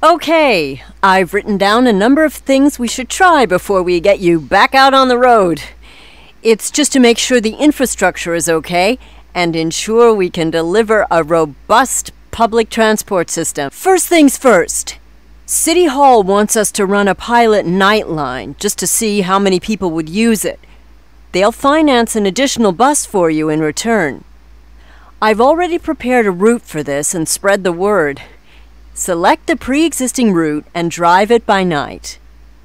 Okay, I've written down a number of things we should try before we get you back out on the road. It's just to make sure the infrastructure is okay and ensure we can deliver a robust public transport system. First things first. City Hall wants us to run a pilot night line just to see how many people would use it. They'll finance an additional bus for you in return. I've already prepared a route for this and spread the word. Select the pre existing route and drive it by night.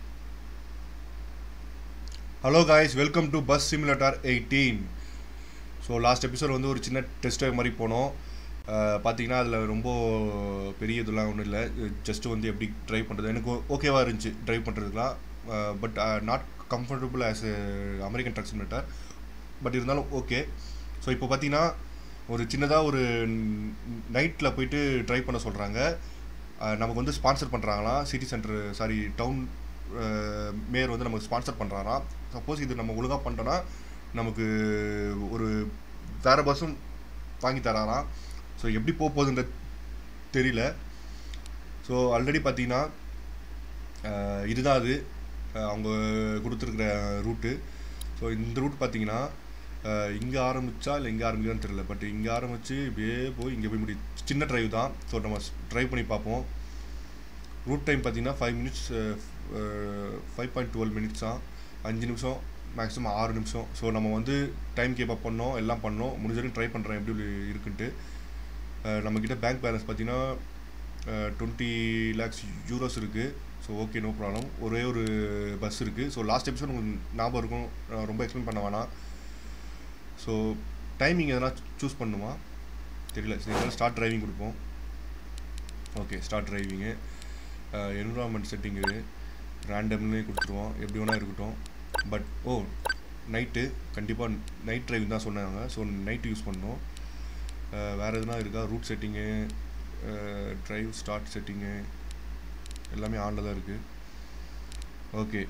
Hello guys welcome to bus simulator eighteen so last episode வந்து ஒரு சின்ன test மாதிரி போனோம் அஹ் பார்த்தீங்கன்னா அதில் ரொம்ப பெரிய இதெல்லாம் ஒன்றும் இல்லை ஜஸ்ட்டு வந்து எப்படி ட்ரைவ் பண்ணுறது எனக்கு ஓகேவாக இருந்துச்சு ட்ரைவ் பண்ணுறதுக்குலாம் but not comfortable as American truck simulator but இருந்தாலும் ஓகே ஸோ இப்போ பார்த்தீங்கன்னா ஒரு சின்னதாக ஒரு நைட்டில் போயிட்டு ட்ரைவ் பண்ண சொல்கிறாங்க நமக்கு வந்து ஸ்பான்சர் பண்ணுறாங்களாம் city centre sorry town mayor வந்து நமக்கு ஸ்பான்சர் பண்ணுறாராம் சப்போஸ் இது நம்ம ஒழுங்காக பண்ணிட்டோன்னா நமக்கு ஒரு வேறு பஸ்ஸும் வாங்கி தராராம் ஸோ எப்படி போக போகுதுன்ற தெரியல ஸோ ஆல்ரெடி பார்த்தீங்கன்னா அஹ், இதுதான் அது அஹ், அவங்க கொடுத்துருக்குற ரூட்டு ஸோ இந்த ரூட் பார்த்தீங்கன்னா இங்கே ஆரம்பிச்சா இல்லை இங்கே ஆரம்பிக்குதான்னு தெரியல பட் இங்கே ஆரம்பித்து இப்படியே போய் இங்கே போய் முடியும் சின்ன டிரைவ் தான் ஸோ நம்ம ட்ரைவ் பண்ணி பார்ப்போம் ரூட் டைம் பார்த்தீங்கன்னா five minutes five point twelve minutes தான் அஞ்சு நிமிஷம் மேக்ஸிமம் ஆறு நிமிஷம் ஸோ நம்ம வந்து டைம் கீப் அப் பண்ணோம் எல்லாம் பண்ணோம் முடிஞ்ச வரைக்கும் ட்ரை பண்ணுறேன் எப்படி இருக்குன்ட்டு அஹ், நம்மக்கிட்ட பேங்க் பேலன்ஸ் பார்த்தீங்கன்னா டுவெண்ட்டி லேக்ஸ் யூரோஸ் இருக்குது ஸோ ஓகே நோ ப்ராப்ளம் ஒரே ஒரு பஸ் இருக்குது ஸோ லாஸ்ட் எபிசோட் உங்களுக்கு ஞாபகம் இருக்கும் நான் ரொம்ப எக்ஸ்பிளைன் பண்ண வேணாம் ஸோ டைமிங் எதனா சூஸ் பண்ணுமா தெரியல சரி ஸ்டார்ட் டிரைவிங் கொடுப்போம் okay start driving environment setting ரேண்டம்னு கொடுத்துருவோம் எப்படி வேணால் இருக்கட்டும் பட் ஓ நைட்டு கண்டிப்பாக நைட் டிரைவிங் தான் சொன்னாங்க ஸோ நைட்டு யூஸ் பண்ணோம் வேறு எதுனா இருக்கா route setting drive start setting எல்லாமே ஆனில் தான் இருக்குது ஓகே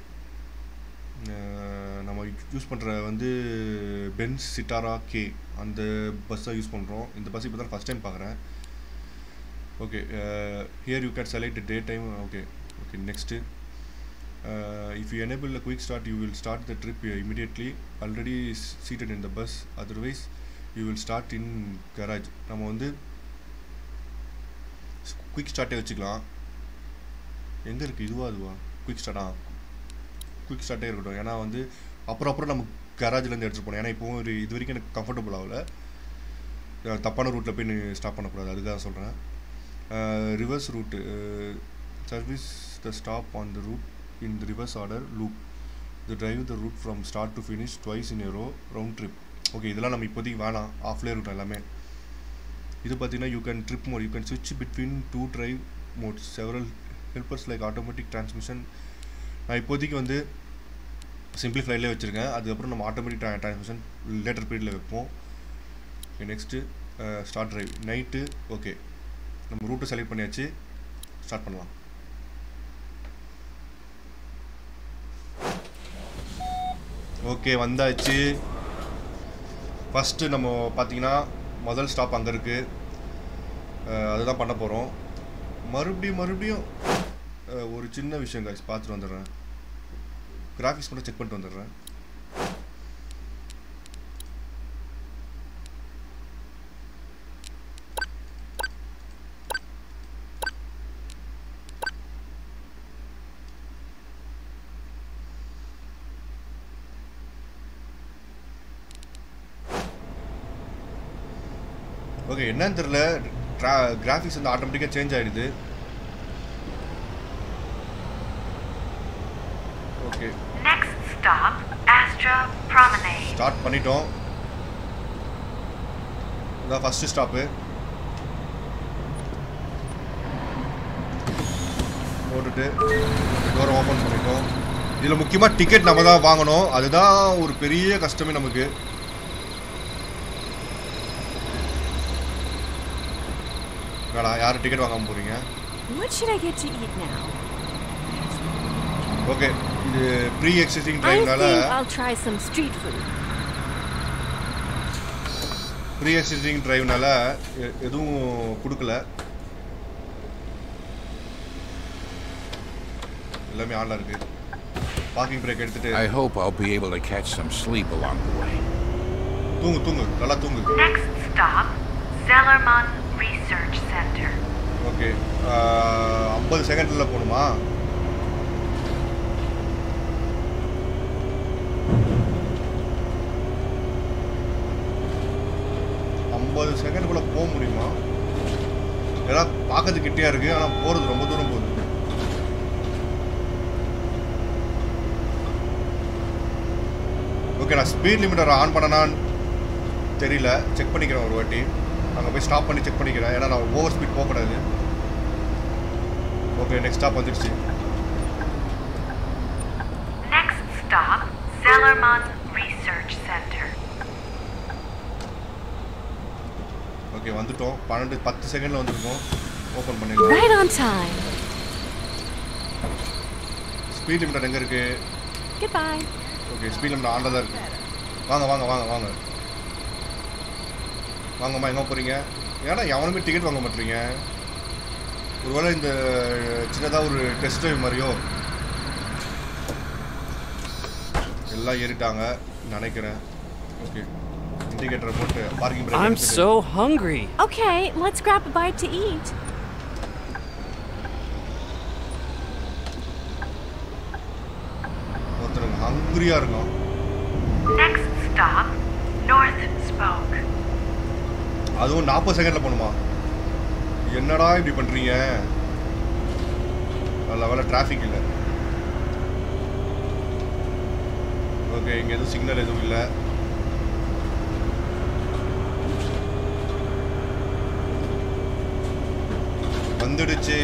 நம்ம யூஸ் பண்ணுற வந்து பென்ஸ் சிட்டாரா கே அந்த பஸ் தான் யூஸ் பண்ணுறோம் இந்த பஸ் இப்போ தான் ஃபஸ்ட் டைம் பார்க்குறேன் okay uh, here you can select the daytime okay okay next uh, if you enable a quick start you will start the trip uh, immediately already s- seated in the bus otherwise you will start in garage நம்ம வந்து quick ஸ்டார்ட்டே வச்சுக்கலாம் எங்கே இருக்குது இதுவா அதுவா quick ஸ்டார்ட்டா quick ஸ்டார்ட்டே இருக்கட்டும் ஏன்னா வந்து அப்புறம் அப்புறம் நம்ம கராஜ்லேருந்து எடுத்துகிட்டு போனோம் ஏன்னா இப்போ ஒரு இது வரைக்கும் எனக்கு கம்ஃபர்டபுள் ஆகல அஹ் தப்பான ரூட்டில் போய் ஸ்டாப் பண்ணக்கூடாது அதுக்காக சொல்கிறேன் reverse route service the stop on the route in the reverse order loop the drive the route from start to finish twice in row round trip okay இதெல்லாம் நம்ம இப்போதைக்கு வேணாம் ஆஃப்லேயே ரூட் எல்லாமே இது பார்த்தீங்கன்னா you can trip mode you can ஸ்விட்ச் between two drive modes several helpers like automatic transmission நான் இப்போதைக்கு வந்து சிம்பிளிஃபைலே வச்சுருக்கேன் அதுக்கப்புறம் நம்ம ஆட்டோமேட்டிக் டிரான்ஸ்மிஷன் லேட்டர் பீரியடில் வைப்போம் next start drive night okay நம்ம ரூட்டை செலக்ட் பண்ணியாச்சு ஸ்டார்ட் பண்ணலாம் ஓகே வந்தாச்சு ஃபஸ்ட்டு நம்ம பார்த்தீங்கன்னா முதல் ஸ்டாப் அங்கே இருக்குது அதுதான் பண்ண போகிறோம் மறுபடியும் மறுபடியும் அஹ், ஒரு சின்ன விஷயம் guys பார்த்துட்டு வந்துடுறேன் கிராஃபிக்ஸ் மட்டும் செக் பண்ணிட்டு வந்துடுறேன் ஓகே என்னன்னு தெரில கிராஃபிக்ஸ் வந்து ஆட்டோமேட்டிக்காக சேஞ்ச் ஆகிடுது okay Next stop, Astra Promenade. Start பண்ணிட்டோம் இதான் ஃபஸ்ட்டு ஸ்டாப்பு போட்டுட்டு டோரை ஓப்பன் பண்ணிட்டோம் இதில் முக்கியமாக டிக்கெட் நம்ம தான் வாங்கணும் அதுதான் ஒரு பெரிய கஷ்டமே நமக்கு என்னடா யார் டிக்கெட் வாங்காம போகிறீங்க What should I get to eat now? Okay இது ப்ரீ எக்ஸிஸ்டிங் I ட்ரைவ்னால think I'll try some street food. Pre existing ட்ரைவ்னால எதுவும் கொடுக்கல எல்லாமே ஆன்ல இருக்கு பார்க்கிங் பிரேக் எடுத்துட்டு I hope I'll be able to catch some sleep along the way. தூங்கு தூங்கு நல்லா தூங்கு Next stop, Zellerman Research Center. Okay ஐம்பது செகண்ட்ல போகணுமா ஐம்பது செகண்டுக்குள்ள போக முடியுமா எல்லாம் பார்க்கறது கிட்டேயா இருக்கு ஆனால் போகிறது ரொம்ப தூரம் போகுது ஓகே நான் ஸ்பீட் லிமிட்டர் ஆன் பண்ணனான்னு தெரியல செக் பண்ணிக்கிறேன் ஒரு வாட்டி அங்கே போய் ஸ்டாப் பண்ணி செக் பண்ணிக்கிறேன் ஏன்னா நான் ஓவர் ஸ்பீட் போகக்கூடாது ஓகே நெக்ஸ்ட் ஸ்டாப் வந்துடுச்சு Next stop, Zellerman Research Center. Okay வந்துட்டோம் பன்னெண்டு பத்து செகண்டில் வந்திருக்கோம் ஓப்பன் பண்ணிடலாம் Right on time. Speed limiter எங்கே இருக்கு Goodbye. ஓகே ஸ்பீட் லிமிட் ஆனில் தான் இருக்கு வாங்க வாங்க வாங்க வாங்க வாங்கம்மா எங்கே போகிறீங்க ஏன்னா எவனுமே டிக்கெட் வாங்க மாட்டீங்க ஒருவேளை இந்த சின்னதாக ஒரு டெஸ்ட் ட்ரைவ் மாதிரியோ எல்லாம் ஏறிட்டாங்க நினைக்கிறேன் ஓகே இண்டிகேட்டரை போட்டு parking I'm so hungry. Okay, let's grab a bite to eat. ஒருத்தருங்க ஹங்குரியாக இருக்கும் Next stop, North Spoke. அதுவும் நாற்பது செகண்டில் போகணுமா என்னடா இப்படி பண்ணுறீங்க நல்ல வேலை டிராஃபிக் இல்லை ஓகே இங்கே எதுவும் சிக்னல் எதுவும் இல்லை வந்துடுச்சு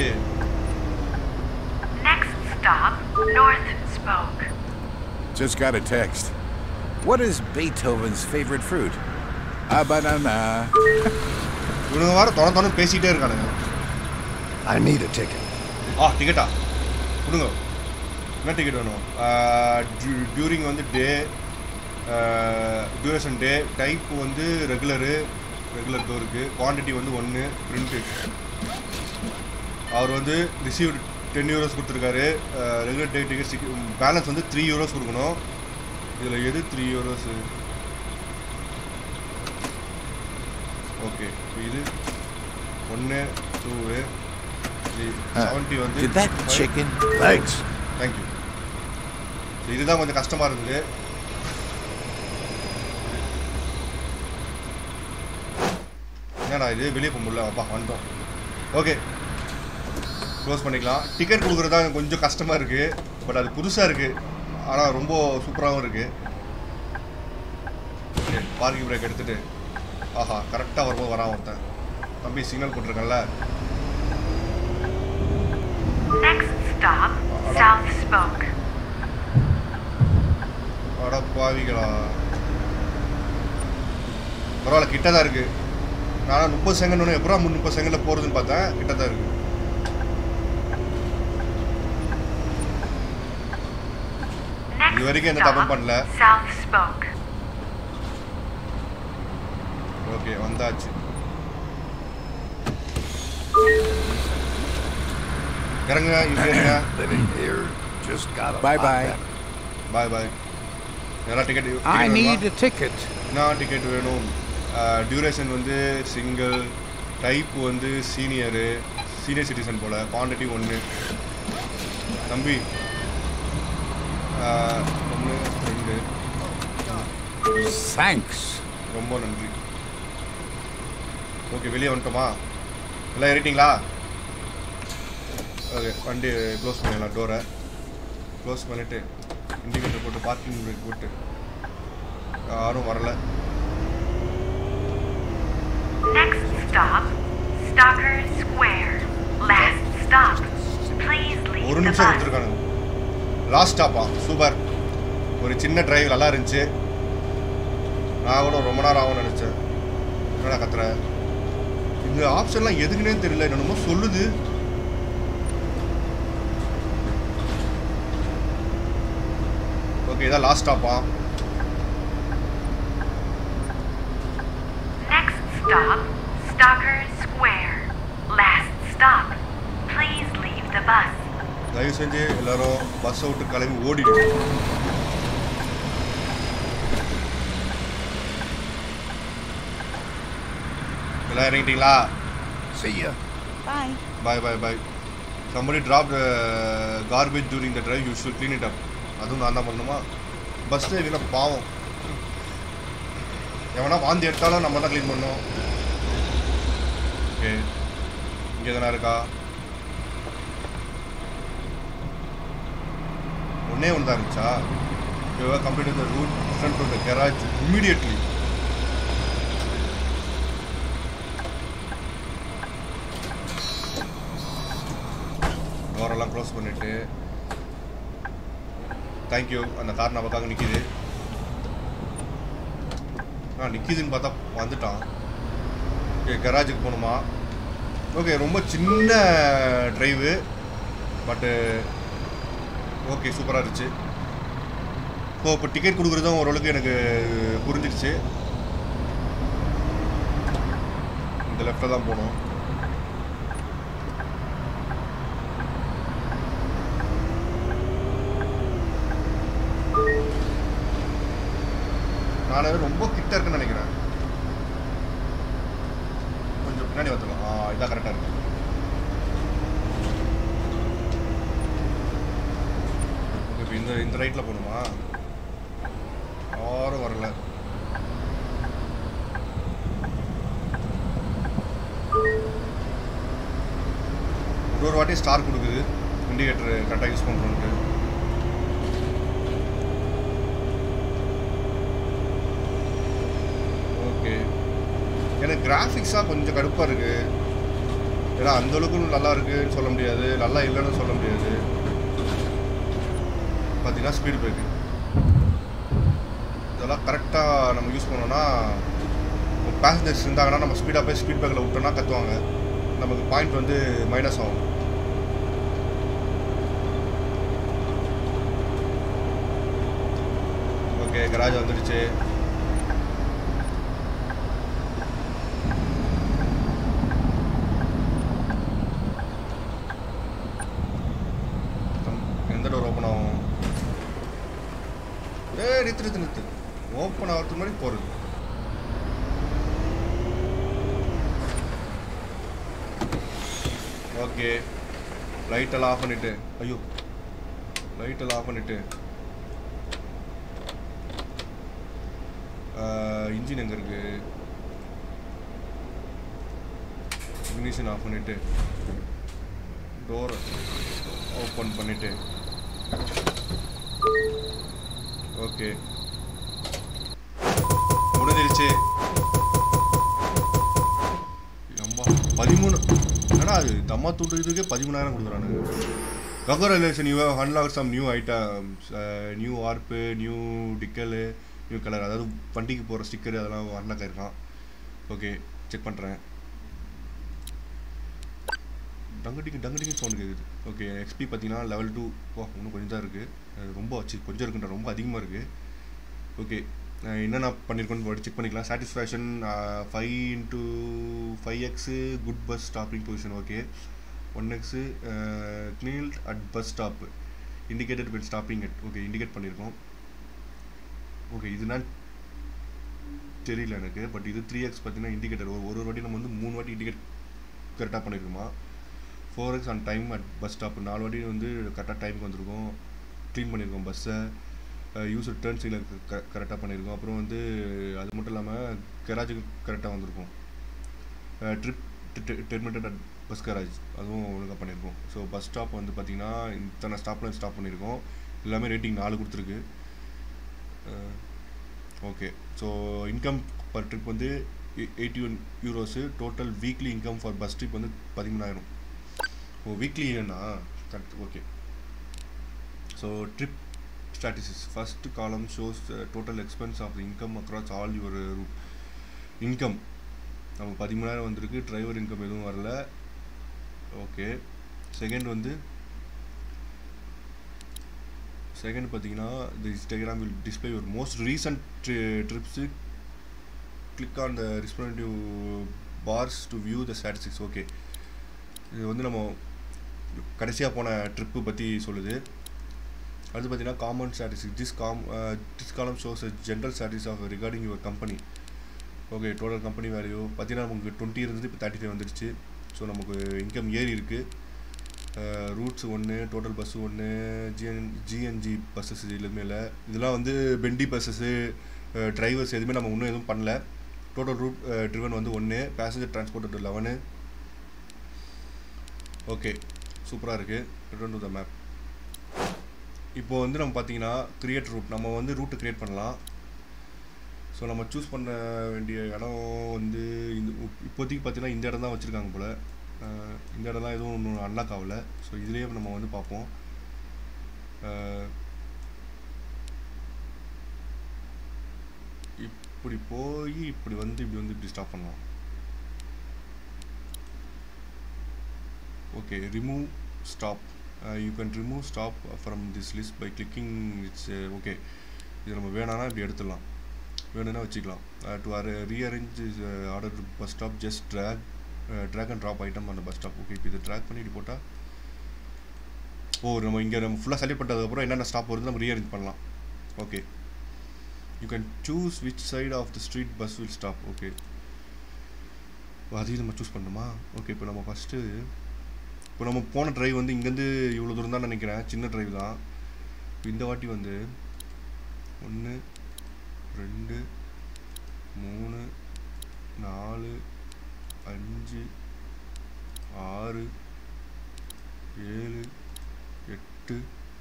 Next stop, North Spoke. Just got a text. What is Beethoven's favorite fruit? A banana. இவனுங்க வேறு தொட தொட பேசிகிட்டே இருக்கானுங்க I need a ticket. ஆ டிக்கெட்டா கொடுங்க என்ன டிக்கெட் வேணும் டியூரிங் வந்து டே டியூரேஷன் டே டைப் வந்து ரெகுலரு ரெகுலர் டோர் இருக்குது குவான்டிட்டி வந்து ஒன்று பிரிண்ட்டு அவர் வந்து ரிசீவ்டு டென் யூரோஸ் கொடுத்துருக்காரு ரெகுலர் டே டிக்கெட் பேலன்ஸ் வந்து த்ரீ யூரோஸ் கொடுக்கணும் இதில் எது த்ரீ யூரோஸு ஓகே இது ஒன்று டூ செவன்ட்டி வந்து Did that chicken? Thanks. Thank you இதுதான் கொஞ்சம் கஷ்டமாக இருந்தது என்னடா இது வெளியே போக முடியல அப்பா வந்துட்டோம் ஓகே க்ளோஸ் பண்ணிக்கலாம் டிக்கெட் கொடுக்குறது தான் கொஞ்சம் கஷ்டமாக இருக்குது பட் அது புதுசாக இருக்குது ஆனால் ரொம்ப சூப்பராகவும் இருக்குது ஓகே பார்க்கிங் பிரேக் எடுத்துகிட்டு ஆஹா கரெக்டாக வரும்போது வரான் ஒருத்தன் தம்பி சிக்னல் போட்டிருக்கேன்ல Next stop, South Spoke. அட பாவிகளா பரவாயில்ல கிட்ட தான் இருக்கு நான் முப்பது செகண்ட் ஒன்று எப்பறம் முப்பது செகண்டில் போகிறதுன்னு பார்த்தேன் கிட்ட தான் இருக்கு Next இது வரைக்கும் எந்த தப்பும் stop, பண்ணல. South Spoke. ஓகே வந்தாச்சு இறங்க இது இருங்க Living here just got a Bye lot bye. better. Bye bye யாரா ticket I need a ticket. என்ன டிக்கெட் வேணும் டியூரேஷன் வந்து சிங்கிள் டைப் வந்து சீனியரு சீனியர் சிட்டிசன் போல் குவான்டிட்டி ஒன்று தம்பி ஒன்று ரெண்டு Thanks. ரொம்ப நன்றி ஓகே வெளியே வந்துட்டோமா எல்லாம் ஏறிட்டீங்களா ஓகே வண்டி க்ளோஸ் பண்ணிடலாம் டோரை க்ளோஸ் பண்ணிவிட்டு இண்டிகேட்டர் போட்டு பார்க்கிங் பிரேக் போட்டு யாரும் வரல Next stop, Stalker Square. Last stop. Please leave ஒரு the நிமிஷம் bus. கொடுத்துருக்கானுங்க லாஸ்ட் ஸ்டாப்பா சூப்பர் ஒரு சின்ன டிரைவ் நல்லா இருந்துச்சு நான் கூட ரொம்ப நேரம் ஆகும்னு நினச்சேன் என்னடா கத்துற இந்த ஆப்ஷன்லாம் எதுக்குன்னே தெரியல என்னமோ சொல்லுது ஓகே இதான் லாஸ்ட் ஸ்டாப்பா Next stop, Stalker Square. Last stop. Please leave the bus. தயவு செஞ்சு எல்லாரும் பஸ்ஸை விட்டு கிளம்பி ஓடிடுங்க எல்லாம் இறங்கிட்டீங்களா See ya. Bye. Bye bye bye somebody dropped uh, garbage during the drive you should clean it up அதுவும் நான் தான் பண்ணணுமா பஸ் டிரைவிங்னா பாவம் எவனா வாந்தி எடுத்தாலும் நம்ம தான் க்ளீன் பண்ணோம் ஓகே இங்கே எதனா இருக்கா ஒன்னே ஒன்று தான் இருந்துச்சா you have complete the route front to the garage immediately டோரெல்லாம் க்ளோஸ் பண்ணிட்டு தேங்க்யூ அந்த கார் நமக்காக நிற்கிது ஆ நிற்கிதுன்னு பார்த்தா வந்துட்டான் ஓகே கராஜுக்கு போகணுமா ஓகே ரொம்ப சின்ன ட்ரைவு பட்டு ஓகே சூப்பராக இருந்துச்சு ஸோ இப்போ டிக்கெட் கொடுக்குறதும் ஓரளவுக்கு எனக்கு புரிஞ்சிடுச்சு இந்த லெஃப்டில் தான் போகணும் நான் ரொம்ப கிட்ட இருக்குன்னு நினைக்கிறேன் கொஞ்சம் பின்னாடி வந்துடலாம் ஆ இதான் கரெக்டாக இருக்கு ஓகே இப்போ இந்த இந்த ரைட்டில் போகணுமா யாரும் வரல ஒரு ஒரு வாட்டி ஸ்டார் கொடுக்குது இண்டிகேட்டர் கரெக்டாக யூஸ் பண்ணுறோன்ட்டு ஓகே எனக்கு கிராஃபிக்ஸாக கொஞ்சம் கடுப்பாக இருக்குது ஏன்னா அந்த அளவுக்கு நல்லா இருக்குன்னு சொல்ல முடியாது நல்லா இல்லைன்னு சொல்ல முடியாது பார்த்தீங்கன்னா ஸ்பீட் பிரேக்கு இதெல்லாம் கரெக்டாக நம்ம யூஸ் பண்ணோம்னா பேசஞ்சர்ஸ் இருந்தாங்கன்னா நம்ம ஸ்பீடாக போய் ஸ்பீட் பிரேக்கில் விட்டோம்னா கத்துவாங்க நமக்கு பாயிண்ட் வந்து மைனஸ் ஆகும் ஓகே கராஜ் வந்துடுச்சு எந்த டோர் ஓப்பன் ஆகும் ஏ நிறுத்து நிறுத்து நிறுத்து ஓப்பன் ஆகிறதுக்கு முன்னாடி போகிறது ஓகே லைட்டெல்லாம் ஆஃப் பண்ணிட்டு ஐயோ லைட்டெல்லாம் ஆஃப் பண்ணிட்டு இன்ஜின் எங்கே இருக்கு இக்னிஷன் ஆஃப் பண்ணிட்டு டோரை ஓப்பன் பண்ணிட்டு ஓகே முடிஞ்சிருச்சு அம்மா பதிமூணு ஏன்னா அது தம்மா தூட்டு இதுக்கே பதிமூணாயிரம் கொடுக்குறானுங்க congratulation you have unlock some new items new ஆர்ப்பு நியூ டிக்கலு நியூ கலர் அதாவது வண்டிக்கு போகிற ஸ்டிக்கர் அதெல்லாம் அன்லாக் ஆயிருக்கான் ஓகே செக் பண்ணுறேன் டங்கடிக்கு டங்கடிக்கு சவுண்ட் கேட்குது ஓகே எக்ஸ்பி பார்த்தீங்கன்னா லெவல் டூ ஓ இன்னும் கொஞ்சம் தான் இருக்குது ரொம்ப வச்சு கொஞ்சம் இருக்குன்ற ரொம்ப அதிகமாக இருக்குது ஓகே என்னென்ன பண்ணியிருக்கோன்னு செக் பண்ணிக்கலாம் satisfaction five into five X good bus stopping position okay one X cleared at bus stop indicated with stopping at okay indicate பண்ணியிருக்கோம் ஓகே இதுனா தெரியல எனக்கு பட் இது த்ரீ எக்ஸ் பார்த்தீங்கன்னா இண்டிகேட்டர் ஒரு ஒரு வாட்டி நம்ம வந்து மூணு வாட்டி இண்டிகேட் கரெக்டாக பண்ணியிருக்கோமா four X on time at bus stop நாலு வாட்டி வந்து கரெக்டாக டைமுக்கு வந்திருக்கோம் க்ளீன் பண்ணியிருக்கோம் பஸ்ஸை யூசர் டேர்ன் சிக்னல் கரெக்டாக பண்ணியிருக்கோம் அப்புறம் வந்து அது மட்டும் இல்லாமல் கராஜுக்கு கரெக்டாக வந்திருக்கோம் trip terminate at bus garage அதுவும் ஒழுங்காக பண்ணியிருக்கோம் ஸோ பஸ் ஸ்டாப் வந்து பார்த்திங்கன்னா இத்தனை ஸ்டாப்பில் ஸ்டாப் பண்ணியிருக்கோம் எல்லாமே ரேட்டிங் நாலு கொடுத்துருக்கு okay so income per trip வந்து eighty one euros total weekly income for bus trip வந்து பதிமூணாயிரம் ஓ வீக்லி என்னன்னா correct okay so trip statistics first column shows total expense of income across all your route income நம்ம பதிமூணாயிரம் வந்திருக்கு driver income எதுவும் வரல ஓகே செகண்ட் வந்து செகண்ட் பார்த்தீங்கன்னா this diagram will display your most recent trips click on the respective bars to view the statistics okay இது வந்து நம்ம கடைசியாக போன ட்ரிப்பு பற்றி சொல்லுது அடுத்து பார்த்தீங்கன்னா காமன் ஸ்டாட்டிஸ்டிக் திஸ் காம் this column shows general stats of regarding your company okay total company value பார்த்தீங்கன்னா நமக்கு டுவெண்ட்டி இருந்தது இப்போ தேர்ட்டி ஃபைவ் வந்துடுச்சு ஸோ நமக்கு இன்கம் ஏறி இருக்குது ரூட்ஸ் ஒன்று டோட்டல் பஸ்ஸு ஒன்று ஜிஎன் ஜிஎன்ஜி பஸ்ஸஸ் இது எதுவுமே இல்லை இதெல்லாம் வந்து பெண்டி பஸ்ஸஸ்ஸு டிரைவர்ஸ் எதுவுமே நம்ம இன்னும் எதுவும் பண்ணல டோட்டல் ரூட் ட்ரிவன் வந்து ஒன்று பேசஞ்சர் டிரான்ஸ்போர்ட் லெவனு ஓகே சூப்பராக இருக்குது ரிட்டர்ன் டு த மேப் இப்போ வந்து நம்ம பார்த்தீங்கன்னா கிரியேட் ரூட் நம்ம வந்து ரூட்டு க்ரியேட் பண்ணலாம் ஸோ நம்ம சூஸ் பண்ண வேண்டிய இடம் வந்து இந்த இப்போதைக்கு பார்த்தீங்கன்னா இந்த இடம் தான் வச்சுருக்காங்க போல் அஹ் இந்த இடம்லாம் எதுவும் ஒன்றும் அன்லாக் ஆகலை ஸோ இதுலேயே நம்ம வந்து பார்ப்போம் அஹ் இப்படி போய் இப்படி வந்து இப்படி வந்து இப்படி ஸ்டாப் பண்ணலாம் okay remove stop you can remove stop from this list by clicking its okay இது நம்ம வேணாம்னா இப்படி எடுத்துடலாம் வேணும்னா வச்சுக்கலாம் டு அர rearrange order bus stop just drag drag and drop item அந்த பஸ் ஸ்டாப் ஓகே இப்போ இதை ட்ராக் பண்ணி இப்படி போட்டால் ஓ நம்ம இங்கே நம்ம ஃபுல்லாக செலக்ட் பண்ணதுக்கப்புறம் என்னென்ன ஸ்டாப் வருது நம்ம ரீஅரேஞ்ச் பண்ணலாம் okay you can choose which side of the street bus will stop okay அதையும் நம்ம சூஸ் பண்ணணுமா ஓகே இப்போ நம்ம ஃபஸ்ட்டு இப்போ நம்ம போன டிரைவ் வந்து இங்கேருந்து இவ்வளோ தூரம் தான் நினைக்கிறேன் சின்ன டிரைவ் தான் இப்போ இந்த வாட்டி வந்து ஒன்று ரெண்டு மூணு நாலு அஞ்சு ஆறு ஏழு எட்டு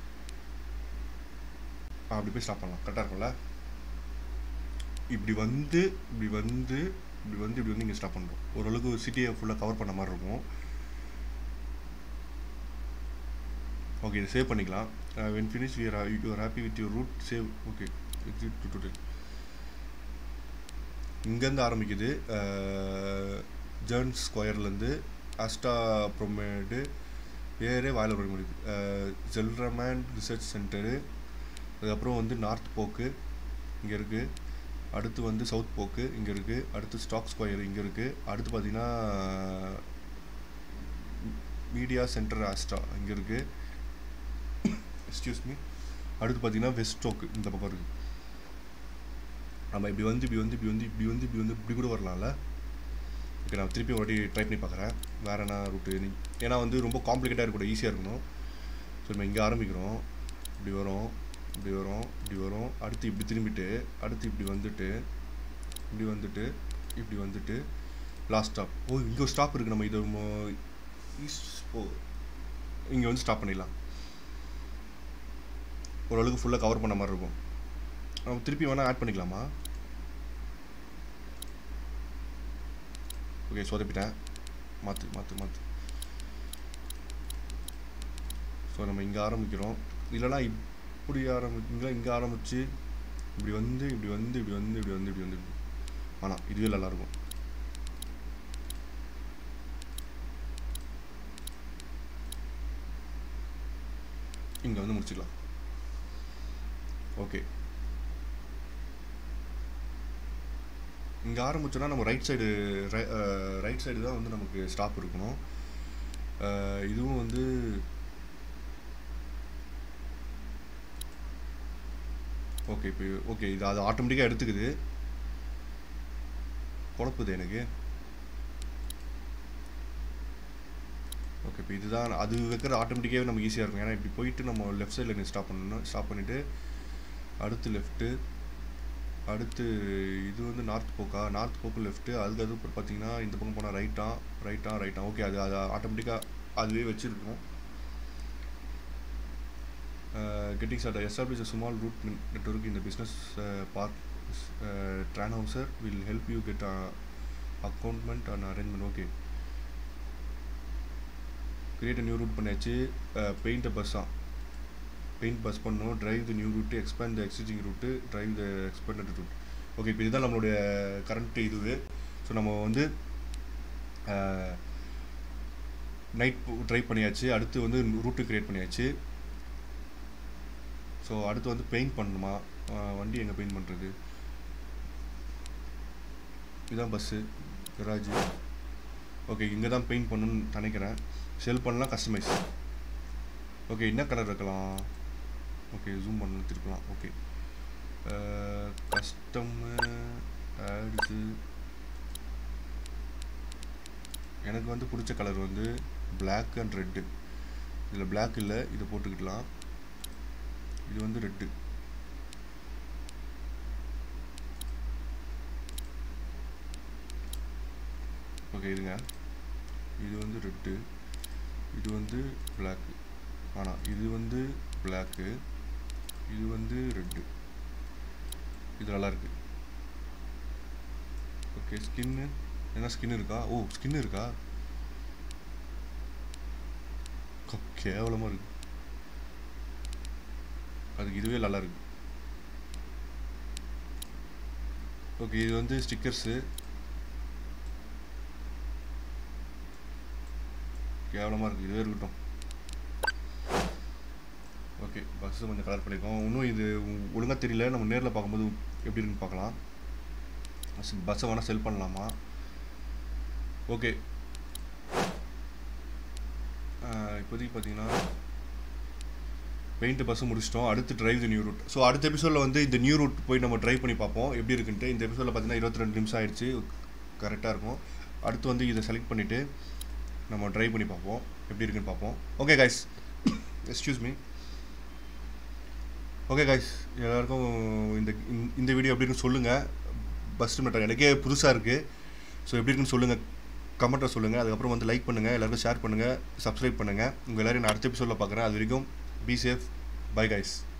ஆ, அப்படி போய் ஸ்டாப் பண்ணலாம் கரெக்டாக இருக்கும்ல இப்படி வந்து இப்படி வந்து இப்படி வந்து இப்படி வந்து இங்கே ஸ்டாப் பண்ணுறோம் ஓரளவுக்கு சிட்டியை ஃபுல்லாக கவர் பண்ண மாதிரி இருக்கும் ஓகே இதை சேவ் பண்ணிக்கலாம் when finish we are you are happy with your route save okay exit to today இங்கேருந்து ஆரம்பிக்குது ஜேர்ன் ஸ்கொயர்லேருந்து அஸ்டா ப்ரொமேடு வேறே வாயில் வர முடியுது ஜெல்ரமேன் ரிசர்ச் சென்டரு அதுக்கப்புறம் வந்து நார்த் போக்கு இங்கே இருக்குது அடுத்து வந்து சவுத் போக்கு இங்கே இருக்குது அடுத்து ஸ்டாக் ஸ்கொயர் இங்கே இருக்குது அடுத்து பார்த்தீங்கன்னா மீடியா சென்டர் ஆஸ்ட்ரா இங்கே இருக்குது எக்ஸ்கியூஸ் மீ அடுத்து பார்த்தீங்கன்னா வெஸ்ட் ஸ்டோக்கு இந்த பக்கம் இருக்குது நம்ம இப்படி வந்து இப்படி வந்து இப்படி வந்து இப்படி வந்து இப்படி வந்து இப்படி கூட வரலாம்ல ஓகே நான் திருப்பி ஒரு வாட்டி ட்ரை பண்ணி பார்க்குறேன் வேறு என்ன ரூட்டு ஏன்னா வந்து ரொம்ப காம்ப்ளிகேட்டாக இருக்கக்கூடாது ஈஸியாக இருக்கணும் ஸோ நம்ம இங்கே ஆரம்பிக்கிறோம் இப்படி வரோம் இப்படி வரோம் இப்படி வரோம் அடுத்து இப்படி திரும்பிட்டு அடுத்து இப்படி வந்துட்டு இப்படி வந்துட்டு இப்படி வந்துட்டு லாஸ்ட் ஸ்டாப் ஓ இங்கே ஒரு ஸ்டாப் இருக்குது நம்ம இது ஈஸ்ட் ஓ இங்கே வந்து ஸ்டாப் பண்ணிடலாம் ஓரளவுக்கு ஃபுல்லாக கவர் பண்ண மாதிரி இருக்கும் நம்ம திருப்பி வேணால் ஆட் பண்ணிக்கலாமா ஓகே சொதப்பிட்டேன் மாற்று மாற்று மாற்று ஸோ நம்ம இங்கே ஆரம்பிக்கிறோம் இல்லைனா இப்படி ஆரம்பி இங்கே இங்கே ஆரம்பித்து இப்படி வந்து இப்படி வந்து இப்படி வந்து இப்படி வந்து இப்படி வந்து இப்படி ஆனால் இதுவே நல்லாயிருக்கும் இங்கே வந்து முடிச்சுக்கலாம் ஓகே இங்கே ஆரம்பிச்சோன்னா நம்ம ரைட் சைடு ரைட் சைடு தான் வந்து நமக்கு ஸ்டாப் இருக்கணும் அஹ் இதுவும் வந்து ஓகே இப்போ ஓகே இது அது ஆட்டோமேட்டிக்காக எடுத்துக்குது குழப்புது எனக்கு ஓகே இப்போ இதுதான் அது வைக்கிற ஆட்டோமேட்டிக்காகவே நமக்கு ஈஸியாக இருக்கும் ஏன்னா இப்படி போயிட்டு நம்ம லெஃப்ட் சைடில் ஸ்டாப் பண்ணணும் ஸ்டாப் பண்ணிவிட்டு அடுத்து லெஃப்ட்டு அடுத்து இது வந்து நார்த் போக்கா நார்த் போக்கு லெஃப்ட்டு அதுக்கு அது அப்புறம் பார்த்தீங்கன்னா இந்த பக்கம் போனால் ரைட்டா ரைட்டா ரைட்டா ஓகே அது அது ஆட்டோமேட்டிக்காக அதுவே வச்சுருக்கோம் getting start establish a small route network இந்த பிஸ்னஸ் பார்க் ட்ரான் ஹவுசர் வில் ஹெல்ப் யூ கெட் அக்கௌண்ட்மெண்ட் and arrangement okay create new route பண்ணியாச்சு பெயிண்ட் பஸ்ஸாக பெயிண்ட் பஸ் பண்ணணும் drive the new route expand the existing route drive the expanded route okay இப்போ இதுதான் நம்மளுடைய கரண்ட் இதுவு ஸோ நம்ம வந்து நைட் ட்ரை பண்ணியாச்சு அடுத்து வந்து ரூட்டு க்ரியேட் பண்ணியாச்சு ஸோ அடுத்து வந்து பெயிண்ட் பண்ணணுமா அஹ் வண்டி எங்கே பெயிண்ட் பண்ணுறது இதுதான் பஸ்ஸு கராஜ் ஓகே இங்கே தான் பெயிண்ட் பண்ணணும்னு நினைக்கிறேன் செல் பண்ணலாம் கஸ்டமைஸ் ஓகே என்ன கலர் இருக்கலாம் ஓகே ஜூம் பண்ண திருப்பலாம் ஓகே கஸ்டம் ஆட்ஸு எனக்கு வந்து பிடிச்ச கலர் வந்து Black அண்ட் ரெட்டு இதில் Black இல்லை இதை போட்டுக்கிடலாம் இது வந்து ரெட்டு ஓகே இருங்க இது வந்து ரெட்டு இது வந்து பிளாக்கு ஆனால் இது வந்து பிளாக்கு இது வந்து ரெட்டு இது நல்லா இருக்கு ஓகே ஸ்கின்னு என்ன ஸ்கின் இருக்கா ஓ ஸ்கின் இருக்கா க- கேவலமா இருக்கு அதுக்கு இதுவே நல்லா இருக்கு ஓகே இது வந்து ஸ்டிக்கர்ஸு கேவலமாக இருக்குது இதுவே இருக்கட்டும் ஓகே பஸ்ஸு கொஞ்சம் கலர் பண்ணியிருக்கோம் இன்னும் இது ஒழுங்காக தெரியல நம்ம நேரில் பார்க்கும்போது எப்படி இருக்குன்னு பார்க்கலாம் பஸ் பஸ்ஸை வேணால் செல் பண்ணலாமா ஓகே இப்போதைக்கு பார்த்தீங்கன்னா பெயிண்ட் பஸ்ஸு முடிச்சிட்டோம் அடுத்து drive the new route so அடுத்த எபிசோடில் வந்து இந்த நியூ ரூட் போய் நம்ம ட்ரை பண்ணி பார்ப்போம் எப்படி இருக்குன்ட்டு இந்த எபிசோடில் பார்த்தீங்கன்னா இருபத்தி ரெண்டு நிமிஷம் ஆயிடுச்சு கரெக்டாக இருக்கும் அடுத்து வந்து இதை செலக்ட் பண்ணிவிட்டு நம்ம ட்ரை பண்ணி பார்ப்போம் எப்படி இருக்குன்னு பார்ப்போம் okay guys excuse me okay guys எல்லாருக்கும் இந்த இந்த- இந்த வீடியோ எப்படி இருக்குன்னு சொல்லுங்கள் பஸ் மேட்டர் எனக்கே புதுசாக இருக்குது ஸோ எப்படி இருக்குன்னு சொல்லுங்கள் கமெண்ட்டை சொல்லுங்கள் அதுக்கப்புறம் வந்து லைக் பண்ணுங்கள் எல்லாருக்கும் ஷேர் பண்ணுங்கள் சப்ஸ்கிரைப் பண்ணுங்கள் உங்கள் எல்லோரும் நான் அடுத்த எபிசோடில் பார்க்குறேன் அது வரைக்கும் பி சேஃப் பை கைஸ்